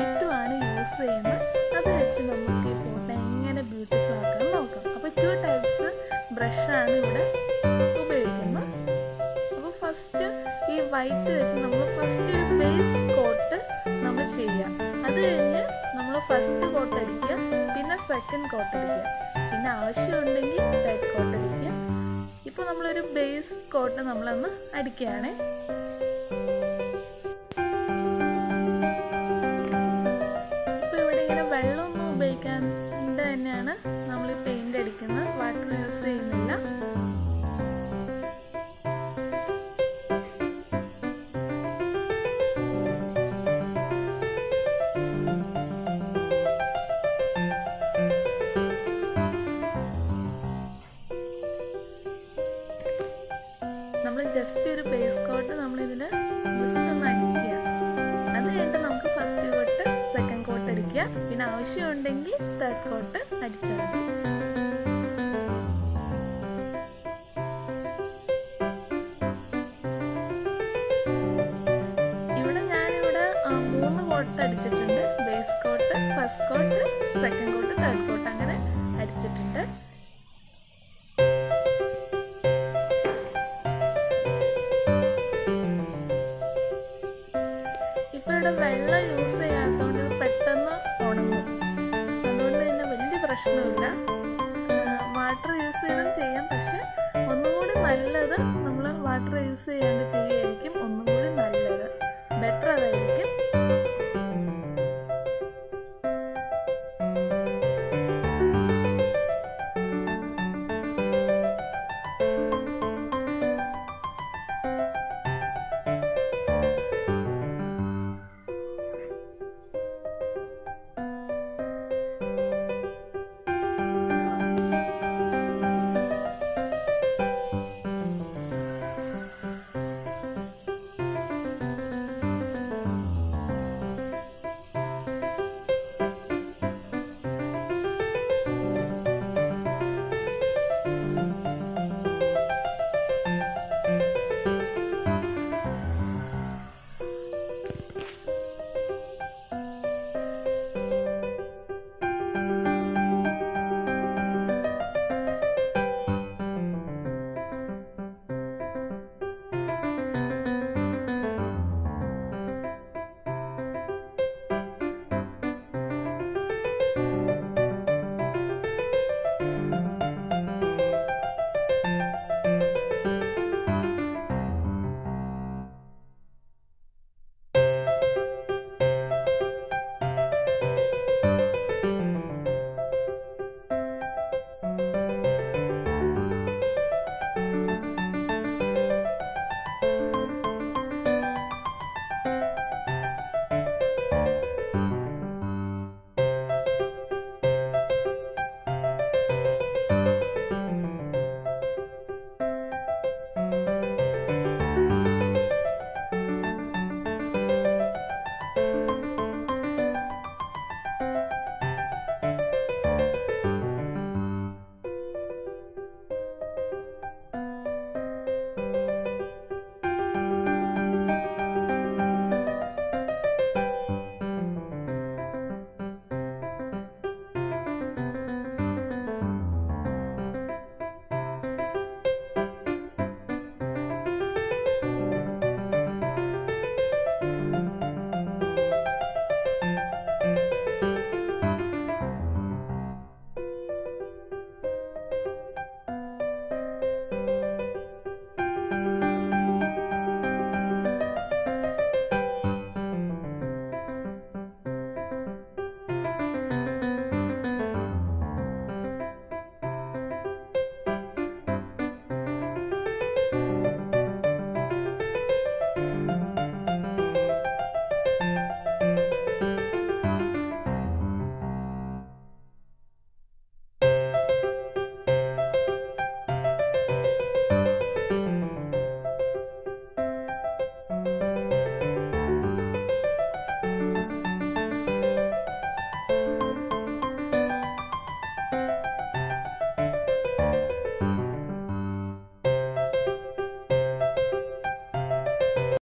വൈറ്റും ആണ് യൂസ് ചെയ്യുന്നത് അത് വെച്ച് നമുക്ക് ഈ പോട്ട് എങ്ങനെ ബ്യൂട്ടിഫുൾ ആക്കാൻ നോക്കാം അപ്പോൾ ടു ടൈപ്സ് ബ്രഷാണ് ഇവിടെ ഉപയോഗിക്കുന്നത് അപ്പോൾ ഫസ്റ്റ് ഈ വൈറ്റ് വെച്ച് നമ്മൾ ഫസ്റ്റ് ഒരു ബേസ് കോട്ട് നമ്മൾ ചെയ്യാം അത് കഴിഞ്ഞ് നമ്മൾ ഫസ്റ്റ് കോട്ട് അടിക്കുക പിന്നെ സെക്കൻഡ് കോട്ട് അടിക്കുക പിന്നെ ആവശ്യമുണ്ടെങ്കിൽ തേർഡ് കോട്ട് അടിക്കുക ഇപ്പോൾ നമ്മളൊരു ബേസ് കോട്ട് നമ്മളൊന്ന് അടിക്കുകയാണേ ഇപ്പോൾ ഇവിടെ ഇങ്ങനെ വെള്ളമൊന്നും ഉപയോഗിക്കാണ്ട് തന്നെയാണ് നമ്മൾ ഈ പെയിന്റ് അടിക്കുന്നത് വാട്ടർ യൂസ് ചെയ്യുന്നില്ല നമ്മൾ ജസ്റ്റ് ഒരു ബേസ് കോട്ട് നമ്മളിതിൽ ജസ്റ്റ് ഒന്ന് അടിക്കുക അത് കഴിഞ്ഞിട്ട് നമുക്ക് ഫസ്റ്റ് കോട്ട് സെക്കൻഡ് കോട്ട് അടിക്കുക പിന്നെ ആവശ്യമുണ്ടെങ്കിൽ തേർഡ് കോട്ട് അടിച്ചാൽ മതി ഇവിടെ ഞാനിവിടെ ആ, മൂന്ന് കോട്ട് അടിച്ചിട്ടുണ്ട് base coat first coat second coat third coat അങ്ങനെ അടിച്ചിട്ടുണ്ട് ഇപ്പൊ ഇവിടെ വെള്ളം യൂസ് ചെയ്യാത്തതുകൊണ്ട് ഇത് പെട്ടെന്ന് ഉണങ്ങും അതുകൊണ്ട് തന്നെ വലിയ പ്രശ്നമില്ല വാട്ടർ യൂസ് ചെയ്തും ചെയ്യാം പക്ഷെ ഒന്നും കൂടി നല്ലത് നമ്മൾ വാട്ടർ യൂസ് ചെയ്യാണ്ട് ചെയ്യുകയായിരിക്കും ഒന്നും കൂടി നല്ലത്